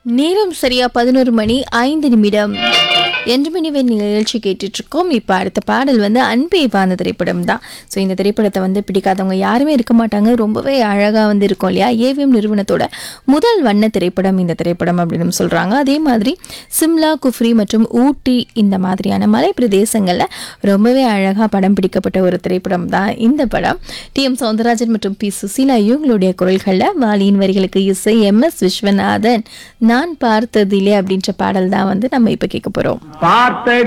நேரம் சரியா பதினோரு மணி ஐந்து நிமிடம் என்று மணிவே நிகழ்ச்சி கேட்டுட்டு இருக்கோம் இப்போ அடுத்த பாடல் வந்து அன்பே வான திரைப்படம் தான் ஸோ இந்த திரைப்படத்தை வந்து பிடிக்காதவங்க யாருமே இருக்க மாட்டாங்க ரொம்பவே அழகாக வந்து இருக்கும் இல்லையா ஏவிஎம் நிறுவனத்தோட முதல் வண்ண திரைப்படம் இந்த திரைப்படம் அப்படின்னு சொல்கிறாங்க அதே மாதிரி சிம்லா குஃப்ரி மற்றும் ஊட்டி இந்த மாதிரியான மலை பிரதேசங்களில் ரொம்பவே அழகாக படம் பிடிக்கப்பட்ட ஒரு திரைப்படம் தான் இந்த படம் டி எம் சௌந்தரராஜன் மற்றும் பி சுசீலா இவங்களுடைய குரல்களில் வாலியின் வரிகளுக்கு இசை எம் எஸ் விஸ்வநாதன் நான் பார்த்ததிலே அப்படின்ற பாடல் தான் வந்து நம்ம இப்போ கேட்க போகிறோம் பார்த்த